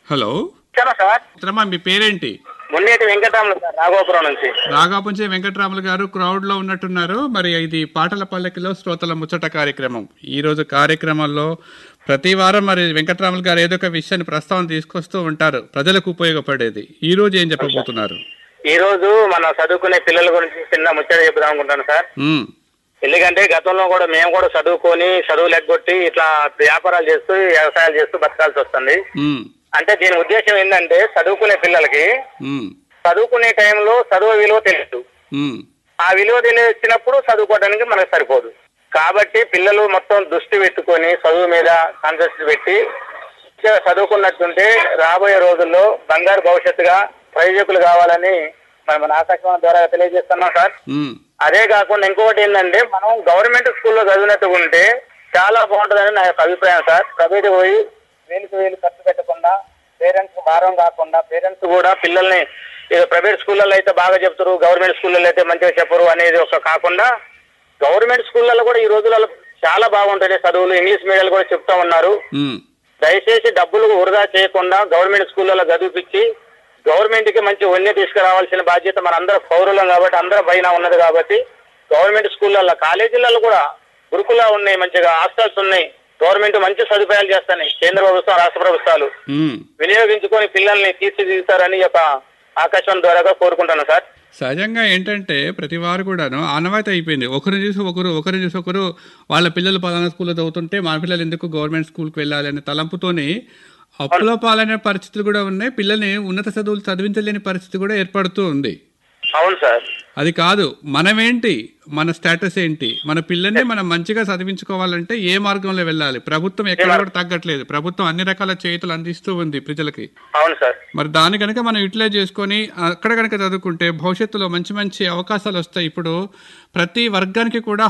Hello ఇచ్చాను sir మిత్రమా మీ పేరేంటి మున్నేటి వెంకటరాములు సార్ రాఘోపురం నుంచి రాగాపుంచే వెంకటరాములు గారు క్రౌడ్ లో ఉన్నట్టున్నారు మరి ఇది పాటల పల్లకిలో శ్రోతల ముచ్చట కార్యక్రమం ఈ రోజు కార్యక్రమంలో ప్రతి వారం మరి వెంకటరాములు గారు ఏదో ఒక విషయాన్ని ప్రస్తావన తీసుకొస్తూ ఉంటారు ప్రజలకు ఉపయోగపడేది ఈ రోజు ఏం చెప్పబోతున్నారు ఈ రోజు మనం చదువుకునే పిల్లల గురించి చిన్న ముచ్చట చెప్దాం అనుకుంటాను సార్ ఉమ్, ఎందుకంటే గతంలో కూడా మేము కూడా చదువుకొని చదువు లెగ్గొట్టి ఇట్లా వ్యాపారాలు చేస్తూ వ్యవసాయాలు చేస్తూ బతకాల్సి వస్తుంది ఉమ్, అంటే దీని ఉద్దేశం ఏంటంటే చదువుకునే పిల్లలకి ఉమ్, చదువుకునే టైంలో చదువు విలువ తెలియదు ఉమ్, ఆ విలువ తెలిసినప్పుడు చదువుకోవడానికి మనకు సరిపోదు కాబట్టి పిల్లలు మొత్తం దృష్టి పెట్టుకొని చదువు మీద కాన్సన్ట్రేట్ పెట్టి మంచిగా చదువుకున్నట్టుంటే రాబోయే రోజుల్లో బంగారు భవిష్యత్తుగా ప్రయోజకులు కావాలని మనం మన ఆకాశవాణి ద్వారా తెలియజేస్తున్నాం సార్ ఉమ్, అదే కాకుండా ఇంకొకటి ఏంటంటే మనం గవర్నమెంట్ స్కూల్లో చదివినట్టుగా ఉంటే చాలా బాగుంటుందని నా యొక్క అభిప్రాయం సార్ ప్రైవేట్ పోయి వేలుకు వేలు ఖర్చు పెట్టకుండా పేరెంట్స్ భారం కాకుండా పేరెంట్స్ కూడా పిల్లల్ని ఏదో ప్రైవేట్ స్కూళ్ళల్లో అయితే బాగా చెప్తారు గవర్నమెంట్ స్కూళ్ళల్లో అయితే మంచిగా చెప్పరు అనేది ఒక కాకుండా గవర్నమెంట్ స్కూళ్ళల్లో కూడా ఈ రోజులలో చాలా బాగుంటాయి చదువులు ఇంగ్లీష్ మీడియాలు కూడా చెప్తా ఉన్నారు ఉమ్, దయచేసి డబ్బులు వృధా చేయకుండా గవర్నమెంట్ స్కూళ్ళలో చదివిపించి గవర్నమెంట్ కి మంచి వన్య తీసుకురావాల్సిన బాధ్యత మన అందరూ పౌరులం కాబట్టి అందరి పైన ఉన్నది కాబట్టి గవర్నమెంట్ స్కూళ్ళల్లో కాలేజీలలో కూడా గురుకులా ఉన్నాయి మంచిగా హాస్టల్స్ ఉన్నాయి గవర్నమెంట్ మంచి సదుపాయాలు చేస్తాయి కేంద్ర ప్రభుత్వం రాష్ట్ర ప్రభుత్వాలు ఉమ్. వినియోగించుకొని పిల్లల్ని తీర్చిదిద్దుతారని ఈ యొక్క ఆకాశవాణి ద్వారా కోరుకుంటాను సార్ సహజంగా ఏంటంటే ప్రతి వారు కూడాను ఆనవాయితీ అయిపోయింది ఒకరిని చూసి ఒకరు ఒకరిని చూసి ఒకరు వాళ్ళ పిల్లలు పలానా స్కూల్లో చదువుతుంటే మన పిల్లలు ఎందుకు గవర్నమెంట్ స్కూల్కి వెళ్ళాలి అనే తలంపుతోని అప్పుల పాలనే పరిస్థితులు కూడా ఉన్నాయి పిల్లల్ని ఉన్నత చదువులు చదివించలేని పరిస్థితి కూడా ఏర్పడుతూ ఉంది అవును సార్ అది కాదు మనమేంటి మన స్టేటస్ ఏంటి మన పిల్లల్ని మనం మంచిగా చదివించుకోవాలంటే ఏ మార్గంలో వెళ్ళాలి ప్రభుత్వం ఎక్కడ కూడా తగ్గట్లేదు ప్రభుత్వం అన్ని రకాల చేతులు అందిస్తూ ఉంది ప్రజలకి అవును సార్ మరి దాన్ని కనుక మనం యూటిలైజ్ చేసుకొని అక్కడ కనుక చదువుకుంటే భవిష్యత్తులో మంచి మంచి అవకాశాలు వస్తాయి ఇప్పుడు ప్రతి వర్గానికి కూడా